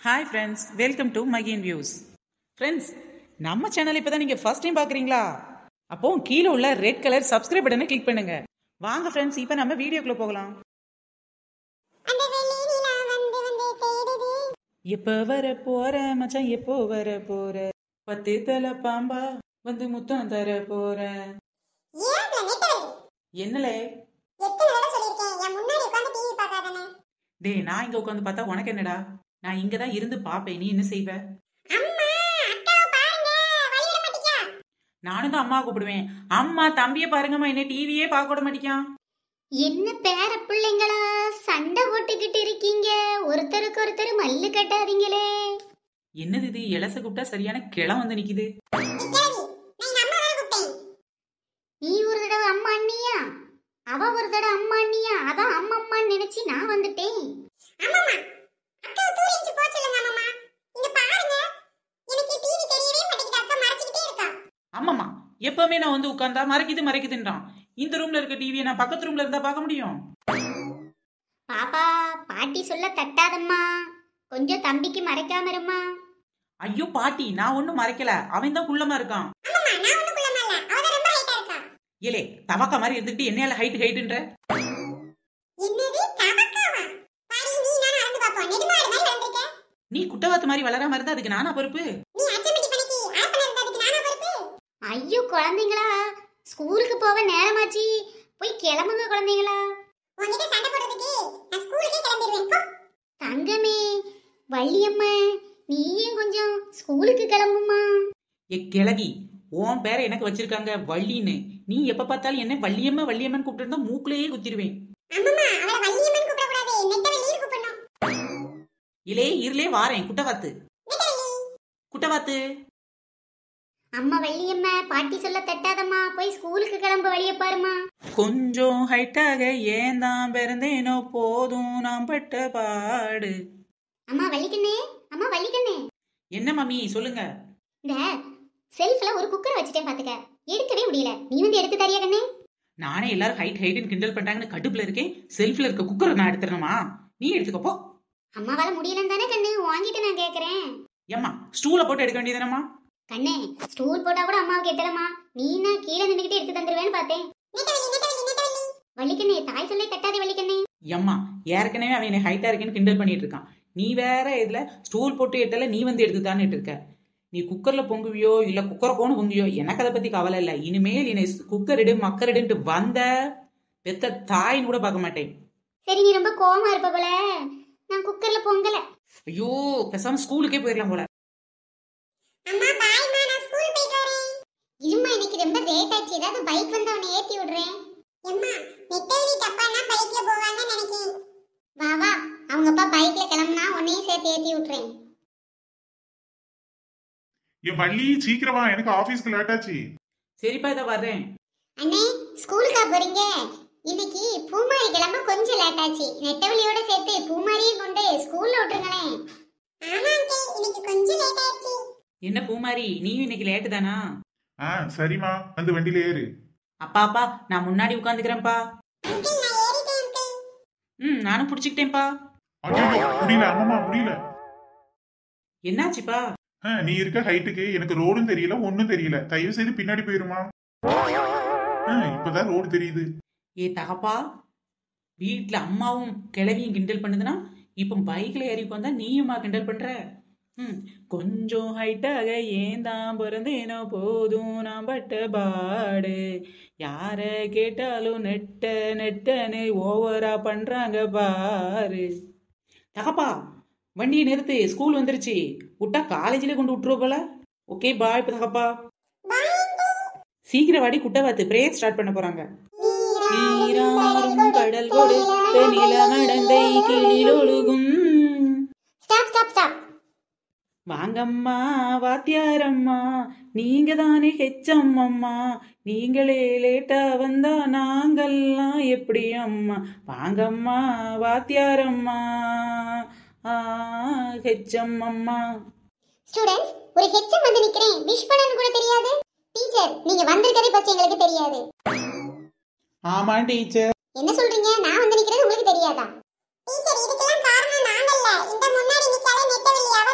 hi friends welcome to மகின் views friends நம்ம channel இப்போ தான் நீங்கள் ஃபர்ஸ்ட் டைம் பார்க்குறீங்களா அப்போ கீழே உள்ள ரெட் கலர் சப்ஸ்கிரைப் பட்டனை கிளிக் பண்ணுங்க வாங்க ஃப்ரெண்ட்ஸ் இப்போ நம்ம வீடியோக்குள்ள போகலாம் அந்த வெள்ளி நிலா வந்து வந்து தேடுது எப்போ வர போற மச்சான் எப்போ வர போற பத்து தலை பாம்பா வந்து முத்தம் தர போற ஏன் நெட்டவெளி என்னலே எத்தனை தடவை சொல்லியிருக்கேன் என் முன்னாடி உட்கார்ந்து டிவி பார்க்காதன்னு டேய் நான் இங்க உட்காந்து பார்த்தா உனக்கு என்னடா நான் இங்க தான் இருந்து பாப்பேன் நீ என்ன செய்வ அம்மா அக்காவை பாருங்க வழியிட மாட்டீங்க நானும் தான் அம்மா கூப்பிடுவேன் அம்மா தம்பியை பாருங்கம்மா என்ன டிவியே பார்க்க விட மாட்டேங்கான் என்ன பேர பிள்ளைங்களா சண்டை போட்டுக்கிட்டு இருக்கீங்க ஒருத்தருக்கு ஒருத்தர் மல்லு கட்டாதீங்களே என்னது இது இலச கூப்பிட்டா சரியான கிளம் வந்து நிக்குது நிக்கலடி நான் எங்க அம்மா தான் கூப்பிட்டேன் நீ ஒரு தடவை அம்மா அண்ணியா அவ ஒரு தடவை அம்மா அண்ணியா அதான் அம்மா அம்மான்னு நினைச்சு நான் வந்துட்டேன் அம்மாமா அக்காவை தூரி இஞ்சி போக சொல்லுங்க அம்மாமா இங்க பாருங்க எனக்கு டிவி தெரியவே மாட்டேங்குது அக்கா மறைச்சிக்கிட்டே இருக்கா ஆமாம்மா எப்பவுமே நான் வந்து உட்கார்ந்தா மறைக்குது மறைக்குதுன்றான் இந்த ரூம்ல இருக்க டிவியை நான் பக்கத்து ரூம்ல இருந்தா பார்க்க முடியும் பாப்பா பாட்டி சொல்ல தட்டாதம்மா கொஞ்சம் தம்பிக்கு மறைக்காம இருமா ஐயோ பாட்டி நான் ஒண்ணும் மறைக்கல அவன் தான் குள்ளமா இருக்கான் அம்மாமா நான் ஒண்ணும் குள்ளமா இல்ல அவ தான் ரொம்ப ஹைட்டா இருக்கா ஏலே தவக்கா மாதிரி இருந்துக்கிட்டு என்னையால ஹைட் ஹைட்டுன்ற என்னது தவக்காவா பாரு நீ நான் நடந்து பாப்போம் நெடுமாடு மாதிரி வந்திருக்க நீ குட்டவாத்து மாதிரி வளராம இருந்தா அதுக்கு நானா பொறுப்பு நீ அச்சமிட்டி பண்ணிக்கு ஆப்பன இருந்ததுக்கு நானா பொறுப்பு ஐயோ குழந்தைங்களா ஸ்கூலுக்கு போக நேரமாச்சு போய் கிளம்புங்க குழந்தைங்களா உன்கிட்ட சண்டை போடுறதுக்கு நான் ஸ்கூலுக்கே கிளம்பிடுவேன் போ தங்கமே வள்ளியம்மா நீயும் கொஞ்சம் ஸ்கூலுக்கு கிளம்புமா ஏ கிழவி உன் பேரை எனக்கு வச்சிருக்காங்க வள்ளின்னு நீ எப்ப பார்த்தாலும் என்ன வள்ளியம்மா வள்ளியம்மன் கூப்பிட்டு இருந்தா மூக்குலயே குத்திடுவேன் அம்மம்மா அவளை வள்ளியம்மன் கூப்பிடக்கூடாது நெட்டவெளின்னு கூப்பிடணும் இலே இருளே வாரேன் குட்டவாத்து நெட்டவெளி குட்டவாத்து அம்மா வள்ளியம்மா பாட்டி சொல்ல தட்டாதம்மா போய் ஸ்கூலுக்கு கிளம்ப வழிய பாருமா கொஞ்சம் ஹைட்டாக ஏன் தான் பிறந்தேனோ போதும் நான் பட்ட பாடு அம்மா வள்ளிக்கண்ணே அம்மா வள்ளிக்கண்ணே என்ன மம்மி சொல்லுங்க இந்த செல்ஃப்ல ஒரு குக்கர் வச்சுட்டேன் பாத்துக்க எடுக்கவே முடியல நீ வந்து எடுத்து தரியா கண்ணே நானே எல்லாரும் ஹைட் ஹைட்னு கிண்டல் பண்றாங்கன்னு கடுப்புல இருக்கேன் செல்ஃப்ல இருக்க குக்கரை நான் எடுத்துறணுமா நீ எடுத்துக்கப்போ அம்மாவால முடியலன்னு தானே கண்ணு வாங்கிட்டு நான் கேக்குறேன் ஏம்மா ஸ்டூல போட்டு எடுக்க வேண்டியதுனம்மா கண்ணே ஸ்டூல் போட்டா கூட அம்மாவுக்கு எட்டலமா நீ நான் கீழே நின்னுக்கிட்டு எடுத்து தந்துருவேன்னு பார்த்தேன் நெட்டவெளி நெட்டவெளி நெட்டவெளி வள்ளிக்கண்ணே தாய் சொல்லே தட்டாதே வள்ளிக்கண்ணே எம்மா ஏற்கனவே அவன் என்னை ஹைட்டா இருக்கேன்னு கிண்டல் பண்ணிட்டு இருக்கான் நீ வேற இதுல ஸ்டூல் போட்டு எட்டல நீ வந்து எடுத்து இருக்க நீ குக்கர்ல பொங்குவியோ இல்ல குக்கரை போன பொங்குவியோ எனக்கு அதை பத்தி கவலை இல்ல இனிமேல் என்னை குக்கர் எடு மக்கர் எடுன்ட்டு வந்த பெத்த தாயின்னு கூட பார்க்க மாட்டேன் சரி நீ ரொம்ப கோவமா இருப்ப போல நான் குக்கர்ல பொங்கல ஐயோ பேசாம ஸ்கூலுக்கே போயிடலாம் போல அம்மா பாய்மா நான் ஸ்கூல் போயிட்டு வரேன் இருமா இன்னைக்கு ரொம்ப லேட் ஆச்சு ஏதாவது பைக் வந்து அவனை ஏத்தி விடுறேன் எம்மா நெட்டவெளி தப்பானா பைக்ல போவான்னு நினைக்கிறேன் வா வா அவங்க அப்பா பைக்ல கிளம்புனா உன்னையும் சேர்த்து ஏத்தி விட்டுறேன் என் வள்ளி சீக்கிரமா எனக்கு ஆபீஸ்க்கு லேட் ஆச்சு சரிப்பா இதை வர்றேன் அண்ணே ஸ்கூலுக்கா போறீங்க இன்னைக்கு பூமாரி கிளம்ப கொஞ்சம் லேட் ஆச்சு நெட்டவழியோட சேர்த்து பூமாரியும் கொண்டு ஸ்கூல்ல விட்டுருங்களேன் ஆமா அங்கிள் இன்னைக்கு கொஞ்சம் லேட் ஆயிடுச்சு என்ன பூமாரி நீயும் இன்னைக்கு லேட்டு தானா ஆ சரிம்மா வந்து வண்டியில ஏறு அப்பா அப்பா நான் முன்னாடி உட்காந்துக்கிறேன்ப்பா அங்கிள் நான் ஏறிட்டேன் அங்கிள் ம் நானும் பிடிச்சிக்கிட்டேன்ப்பா ஐயோ முடியல அம்மம்மா முடியல என்னாச்சுப்பா ஆ, நீ இருக்க ஹைட்டுக்கு எனக்கு ரோடும் தெரியல ஒண்ணும் தெரியல தயவு செய்து பின்னாடி போயிருமா ஆ, இப்பதான் ரோடு தெரியுது ஏ தகப்பா வீட்ல அம்மாவும் கிளவியும் கிண்டல் பண்ணுதுன்னா இப்போ பைக்ல ஏறி உட்காந்தா நீயுமா கிண்டல் பண்ற ம் கொஞ்சம் ஹைட்டாக ஏன் தான் பிறந்தேனோ போதும் நான் பட்ட பாடு யார கேட்டாலும் நெட்ட நெட்டன்னு ஓவரா பண்றாங்க பாரு தகப்பா வண்டியை நிறுத்து ஸ்கூல் வந்துருச்சு விட்டா காலேஜில் கொண்டு விட்டுருவ போல ஓகே பாய் தகப்பா பாய் அங்கிள் சீக்கிரம் வாடி குட்டவாத்து பிரேயர் ஸ்டார்ட் பண்ண போறாங்க நீராறும் கடல் கொடுத்த நிலமடந்தை கிளிலொழுகும் ஸ்டாப் ஸ்டாப் ஸ்டாப் வாங்கம்மா வாத்தியாரம்மா நீங்க தானே ஹெச்சம் அம்மா நீங்களே லேட்டா வந்தா நாங்கெல்லாம் எப்படி அம்மா வாங்கம்மா வாத்தியாரம்மா ஆ ஹெச்சம் அம்மா ஸ்டூடண்ட்ஸ் ஒரு ஹெச்எம் வந்து நிக்கிறேன் விஷ் பண்ணனு கூட தெரியாது டீச்சர் நீங்க வந்திருக்கதே பத்தி எங்களுக்கு தெரியாது ஆமா டீச்சர் என்ன சொல்றீங்க நான் வந்து நிக்கிறது உங்களுக்கு தெரியாதா டீச்சர் இதுக்கெல்லாம் காரணம் நாங்கல்ல இந்த முன்னாடி நிக்காத நெட்டவெளி அவ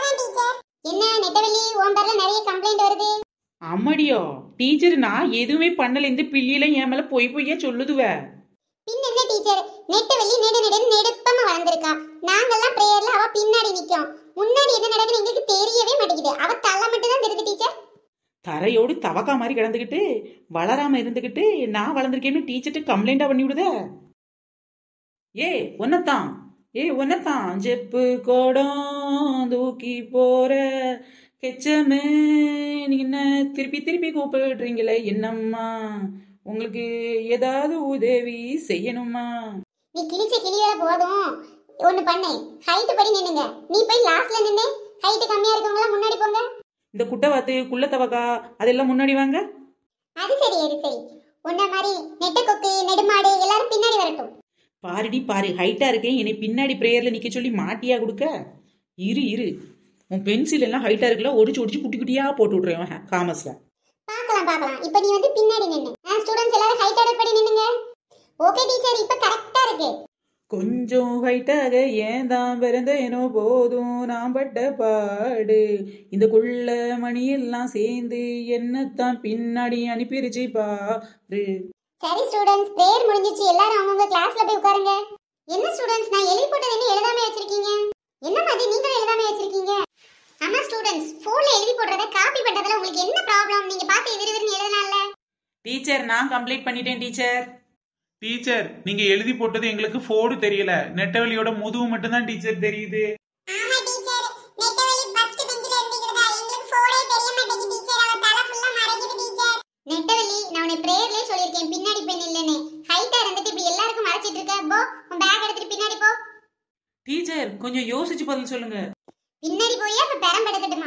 அம்மாடியோ டீச்சர் நான் எதுவுமே பண்ணல இந்த பிள்ளையில என் மேல பொய் பொய்யா சொல்லுதுவ பின் என்ன டீச்சர் நெட்ட வெளி நெடு நெடுன்னு நெடுப்பமா வளர்ந்துருக்கா நாங்கெல்லாம் பிரேயர்ல அவ பின்னாடி நிக்கும் முன்னாடி என்ன நடக்குது எங்களுக்கு தெரியவே மாட்டேங்குது அவ தலை மட்டும் தான் தெரியுது டீச்சர் தரையோடு தவக்கா மாதிரி கிடந்துக்கிட்டு வளராம இருந்துக்கிட்டு நான் வளர்ந்துருக்கேன்னு டீச்சர்ட்டு கம்ப்ளைண்டா பண்ணி விடுத ஏ ஒன்னத்தான் ஏ ஒன்னத்தான் ஜெப்பு கோடம் தூக்கி போற கெச்சமே நீங்க என்ன திருப்பி திருப்பி கூப்பிடுறீங்களே என்னம்மா உங்களுக்கு ஏதாவது உதவி செய்யணுமா நீ கிழிச்ச கிளியோட போதும் ஒண்ணு பண்ணு ஹைட் படி நின்னுங்க நீ போய் லாஸ்ட்ல நின்னு ஹைட் கம்மியா இருக்கவங்கள முன்னாடி போங்க இந்த குட்டவாத்து குள்ள தவக்கா அதெல்லாம் முன்னாடி வாங்க அது சரி அது சரி உன்ன மாதிரி நெட்ட கொக்கு நெடுமாடு எல்லாரும் பின்னாடி வரட்டும் பாருடி பாரு ஹைட்டா இருக்கேன் என்னை பின்னாடி பிரேயர்ல நிக்க சொல்லி மாட்டியா கொடுக்க இரு இரு உன் பென்சில் எல்லாம் ஹைட்டா இருக்குல்ல ஒடிச்சு ஒடிச்சு குட்டி குட்டியா போட்டு விட்றேன் காமர்ஸ்ல பார்க்கலாம் பார்க்கலாம் இப்போ நீ வந்து பின்னாடி நின்னு ஸ்டூடண்ட்ஸ் எல்லாரும் ஹைட் ஆர்டர் படி நின்னுங்க ஓகே டீச்சர் இப்போ கரெக்டா இருக்கு கொஞ்சம் ஹைட்டாக ஏன் தான் பிறந்தேனோ போதும் நான் பட்ட பாடு இந்த குள்ள மணியெல்லாம் சேர்ந்து என்னத்தான் பின்னாடி அனுப்பிருச்சு பாரு சரி ஸ்டூடண்ட்ஸ் பிரேயர் முடிஞ்சிச்சு எல்லாரும் அவங்கவுங்க கிளாஸ்ல போய் உட்காருங்க என்ன ஸ்டூடண்ட்ஸ் நான் எழுதி போட்டது என்ன எழுதாம வச்சிருக்கீங்க என்ன மாதிரி நீங்களும் எழுதாம வச்சிருக்கீங்க ஆமா ஸ்டூடண்ட்ஸ் போன்ல எழுதி போடுறத காப்பி பண்றதுல உங்களுக்கு என்ன ப்ராப்ளம் நீங்க பார்த்து எதிர் எதிர்னு எழுதலாம்ல டீச்சர் நான் கம்ப்ளீட் பண்ணிட்டேன் டீச்சர் டீச்சர் நீங்க எழுதி போட்டது எங்களுக்கு போர்டு தெரியல நெட்டவெளியோட முதுகு மட்டும்தான் டீச்சர் தெரியுது ஆமா டீச்சர் நெட்டவெளி ஃபர்ஸ்ட் பெஞ்சில இருந்துக்கிறதா எங்களுக்கு போடே தெரிய மாட்டேங்குது டீச்சர் அவ தலை ஃபுல்லா மறைக்குது டீச்சர் நெட்டவெளி நான் உன்னை பிரேயர்லயே சொல்லியிருக்கேன் பின்னாடி போய் நில்லுன்னு ஹைட்டா இருந்துட்டு இப்படி எல்லாருக்கும் மறைச்சிட்டு இருக்க போ உன் பேக் எடுத்துட்டு பின்னாடி போ டீச்சர் கொஞ்சம் யோசிச்சு பதில் சொல்லுங்க பின்னாடி போய் அப்ப பெரம் எடுக்கட்டுமா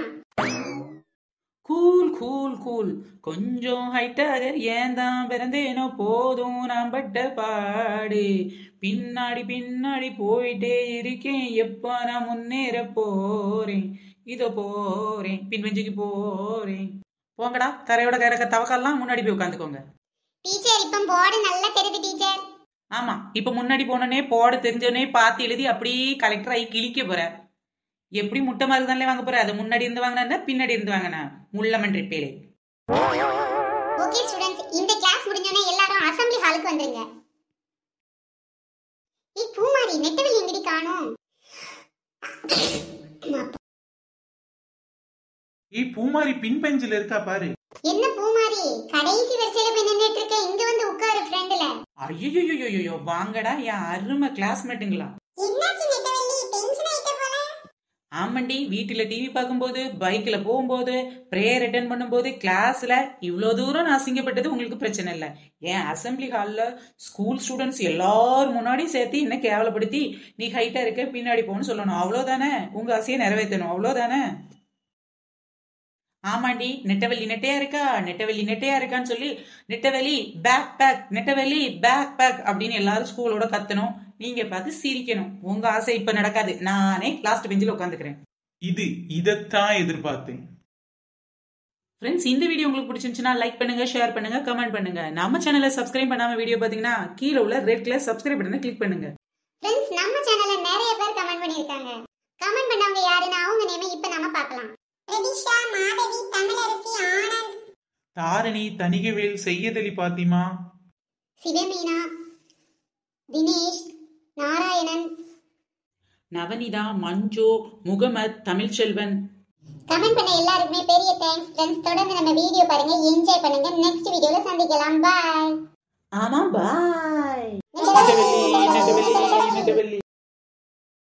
கூல் கூல் கூல் கொஞ்சம் ஹைட்டாக ஏன் தான் பிறந்தேனோ போதும் நான் பட்ட பாடு பின்னாடி பின்னாடி போயிட்டே இருக்கேன் எப்போ நான் முன்னேற போறேன் இதோ போறேன் பின்வெஞ்சுக்கு போறேன் போங்கடா தரையோட கறக்க தவக்கெல்லாம் முன்னாடி போய் உட்காந்துக்கோங்க டீச்சர் இப்போ போர்டு நல்லா தெரியுது டீச்சர் ஆமா இப்ப முன்னாடி போனோடனே போட தெரிஞ்சோடனே பார்த்து எழுதி அப்படியே கலெக்டர் ஆகி கிழிக்க போற எப்படி முட்டை மாதிரி தானே வாங்க போற அது முன்னாடி இருந்து வாங்கினா பின்னாடி இருந்து வாங்கினா முள்ளமன் ரிப்பேலே ஓகே ஸ்டூடண்ட்ஸ் இந்த கிளாஸ் முடிஞ்சோனே எல்லாரும் அசெம்பிளி ஹாலுக்கு வந்துருங்க ஏய் பூமாரி நெட்டவெளி எங்கடி காணோம் ஏய் பூமாரி பின் பெஞ்சில் இருக்கா பாரு என்ன பூமாரி கடைசி வரிசையில போய் நின்னுட்டு இருக்க இங்க வந்து உட்காரு ஃப்ரெண்ட்ல ஐயோ வாங்கடா என் அருமை கிளாஸ்மேட்டுங்களா என்னாச்சு நெட்டவெளி டென்ஷன் ஆயிட்ட போல ஆமாண்டி வீட்டுல டிவி பார்க்கும்போது பைக்ல போகும்போது ப்ரேயர் அட்டன் பண்ணும்போது கிளாஸ்ல இவ்வளோ தூரம் நான் அசிங்கப்பட்டது உங்களுக்கு பிரச்சனை இல்லை ஏன் அசெம்பிளி ஹாலில் ஸ்கூல் ஸ்டூடெண்ட்ஸ் எல்லாரும் முன்னாடியும் சேர்த்து என்ன கேவலப்படுத்தி நீ ஹைட்டா இருக்க பின்னாடி போன்னு சொல்லணும் அவ்வளோதானே உங்க ஆசையை நிறைவேற்றணும் அவ்வளோதானே ஆமாண்டி நெட்டவெளி நெட்டையா இருக்கா நெட்டவெளி நெட்டையா இருக்கான்னு சொல்லி நெட்டவெளி பேக் பேக் நெட்டவெளி பேக் பேக் அப்படின்னு எல்லாரும் ஸ்கூலோட கத்தணும் நீங்க பார்த்து சிரிக்கணும் உங்க ஆசை இப்ப நடக்காது நானே லாஸ்ட் பெஞ்சில் உட்காந்துக்கிறேன் இது இதைத்தான் எதிர்பார்த்தேன் ஃப்ரெண்ட்ஸ் இந்த வீடியோ உங்களுக்கு பிடிச்சிருந்துச்சுன்னா லைக் பண்ணுங்க ஷேர் பண்ணுங்க கமெண்ட் பண்ணுங்க நம்ம சேனலை சப்ஸ்கிரைப் பண்ணாம வீடியோ பாத்தீங்கன்னா கீழே உள்ள ரெட் கலர் சப்ஸ்கிரைப் பட்டனை கிளிக் பண்ணுங்க ஃப்ரெண்ட்ஸ் நம்ம சேனல்ல நிறைய பேர் கமெண்ட் பண்ணிருக்காங்க கமெண்ட் பண்ணவங்க யாருன்னு அவங்க நேமை இப்ப நாம பார்க்கலாம் பிரதிஷா மாதவி தமிழரசி ஆனந்த் தாரணி தணிகவேல் செய்யதலி பாத்திமா சிவமீனா தினேஷ் நாராயணன் நவனிதா மஞ்சு முகமத் தமிழ்ச்செல்வன் கமெண்ட் பண்ண எல்லாருக்குமே பெரிய தேங்க்ஸ் ஃப்ரெண்ட்ஸ் தொடர்ந்து நம்ம வீடியோ பாருங்க என்ஜாய் பண்ணுங்க நெக்ஸ்ட் வீடியோல சந்திக்கலாம் பாய் ஆமா பாய் நெட்டவெளி, நெட்டவெளி நெட்டவெளி நெட்டவெளி